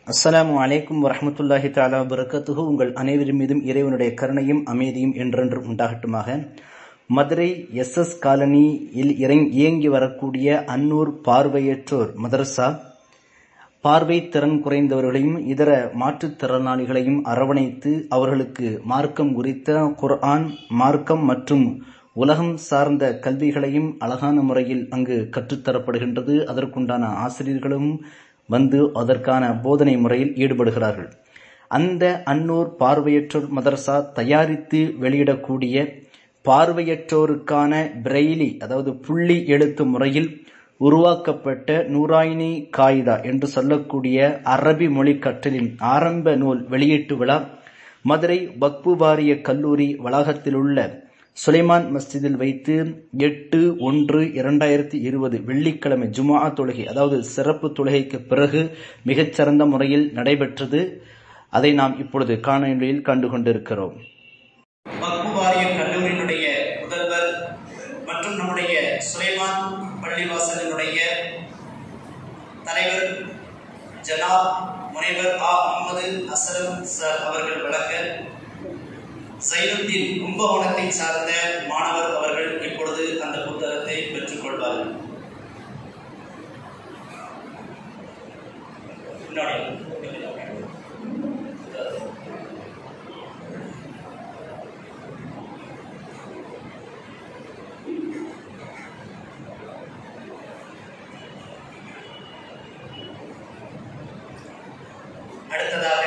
அஸ்ஸலாமு அலைக்கும் வரஹ்மத்துல்லாஹி தஆலா வபரகாத்துஹு உங்கள் அனைவரின் மீதும் இறைவனுடைய கருணையும் அமைதியும் என்றென்றும் உண்டாகட்டுமாக மதுரை எஸ் எஸ் காலனியில் இறங்கி இயங்கி வரக்கூடிய அன்னூர் பார்வையற்றோர் மதரசா பார்வை திறன் குறைந்தவர்களையும் இதர மாற்றுத்திறனாளிகளையும் அரவணைத்து அவர்களுக்கு மார்க்கம் குறித்த குர்ஆன் மார்க்கம் மற்றும் உலகம் சார்ந்த கல்விகளையும் அழகான முறையில் அங்கு கற்றுத்தரப்படுகின்றது அதற்குண்டான ஆசிரியர்களும் வந்து அதற்கான போதனை முறையில் ஈடுபடுகிறார்கள் அந்த அன்னூர் பார்வையற்றோர் மதரசா தயாரித்து வெளியிடக்கூடிய பார்வையற்றோருக்கான பிரெய்லி அதாவது புள்ளி எழுத்து முறையில் உருவாக்கப்பட்ட நூராயினி காயிதா என்று சொல்லக்கூடிய அரபி மொழி கற்றலின் ஆரம்ப நூல் வெளியீட்டு விழா மதுரை வக்பு வாரிய கல்லூரி வளாகத்தில் உள்ள சுலைமான் மஸ்ஜிதில் வைத்து எட்டு ஒன்று இரண்டாயிரத்தி இருபது வெள்ளிக்கிழமை ஜுமா தொழுகை அதாவது சிறப்பு தொழுகைக்கு பிறகு மிகச்சிறந்த முறையில் நடைபெற்றது அதை நாம் இப்பொழுது காணொலியில் கண்டு கொண்டிருக்கிறோம் வக்பு வாரிய கல்லூரியினுடைய முதல்வர் மற்றும் நம்முடைய சுலைமான் பள்ளிவாசலினுடைய தலைவர் ஜனாப் முனைவர் ஆ முகமது அசலம் சார் அவர்கள் வழங்க சைனுddin கும்பகோணத்தை சார்ந்த மாணவர் அவர்கள் இப்பொழுது அந்த புத்தகத்தை பெற்றுக்கொள்வார்கள் முன்னாடி அடுத்ததாக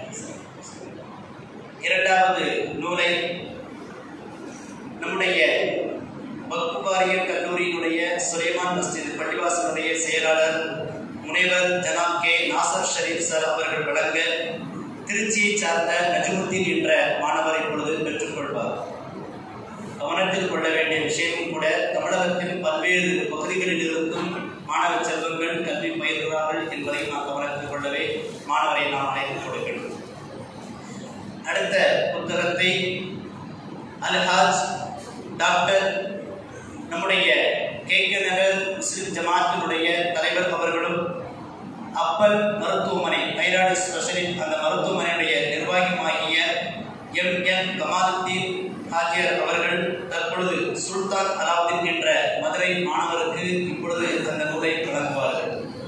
இரண்டாவது நூலை நம்முடைய வகுப்பாரிய கல்லூரியினுடைய சுலைமான் மஸ்ஜித் பள்ளிவாசலுடைய செயலாளர் முனைவர் ஜனாப் கே நாசர் ஷரீப் சார் அவர்கள் வழங்க திருச்சியை சார்ந்த நஜமுத்தீன் என்ற மாணவர் இப்பொழுது பெற்றுக்கொள்வார் கவனத்தில் கொள்ள வேண்டிய விஷயமும் கூட தமிழகத்தின் பல்வேறு பகுதிகளில் இருந்தும் மாணவ செல்வங்கள் கல்வி பயிர்கிறார்கள் என்பதை நாம் கவனத்தில் கொள்ளவே மாணவரை நாம் அழைத்துக் கொடுக்கின்றோம் அடுத்த புத்தகத்தை அல்ஹாஜ் டாக்டர் நம்முடைய கே கே நகர் முஸ்லிம் ஜமாத்தினுடைய தலைவர் அவர்களும் அப்பல் மருத்துவமனை தைராய்டு ஸ்பெஷலிஸ்ட் அந்த மருத்துவமனையுடைய நிர்வாகியுமாகிய எம் என் கமாலுத்தீன் ஆஜியர் அவர்கள் தற்பொழுது சுல்தான் அலாவுதீன் என்ற மதுரை மாணவருக்கு இப்பொழுது அந்த நூலை வழங்குவார்கள்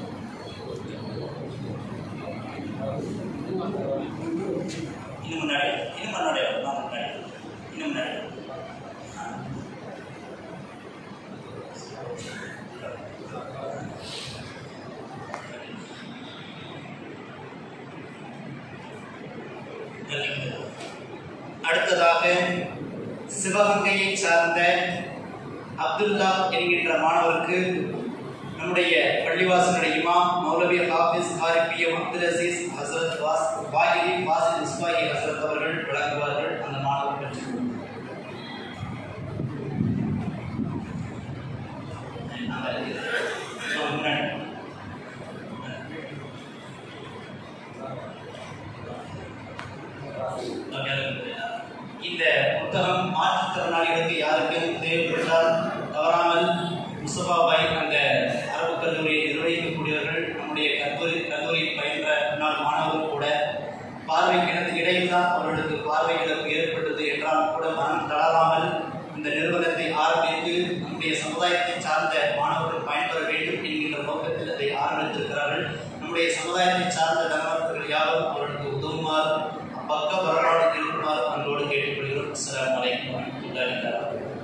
இன்னும் முன்னாடி இன்னும் முன்னாடி நான் முன்னாடி இன்னும் முன்னாடி அடுத்ததாக சிவகங்கையை சார்ந்த அப்துல்லா என்கின்ற மாணவருக்கு நம்முடைய பள்ளிவாசனுடைய இமாம் மௌலவி ஹாஃபிஸ் ஆரிபிஎம் அப்துல் அசீஸ் ஹசரத் வாஸ் வாயிலி வாசில் இஸ்மாயி ஹசரத் அவர்கள் வழங்குவார்கள் அந்த மாணவர் பெற்றுக் இந்த புத்தகம் மாற்றுத்திறனாளிகளுக்கு யாருக்கும் தேவைப்பட்டால் தவறாமல் முஸ்தபா பாய் அந்த அரபு கல்லூரியை நிர்வகிக்கக்கூடியவர்கள் நம்முடைய கல்லூரி கல்லூரியில் பயின்ற முன்னாள் மாணவர்கள் கூட பார்வை கிணத்து இடையில் தான் அவர்களுக்கு பார்வை இழப்பு ஏற்பட்டது என்றால் கூட மனம் தளராமல் இந்த நிறுவனத்தை ஆரம்பித்து நம்முடைய சமுதாயத்தை சார்ந்த மாணவர்கள் பயன்பெற வேண்டும் என்கின்ற நோக்கத்தில் அதை ஆரம்பித்திருக்கிறார்கள் நம்முடைய சமுதாயத்தை சார்ந்த தனவர்கள் யாரும் அவர்களுக்கு உதவுமாறு பக்க வரலாறு இருக்குமாறு அன்போடு கேட்டுக்கொள்கிறோம் அஸ்லாம் வலைக்கம் வரமத்துல்லாஹி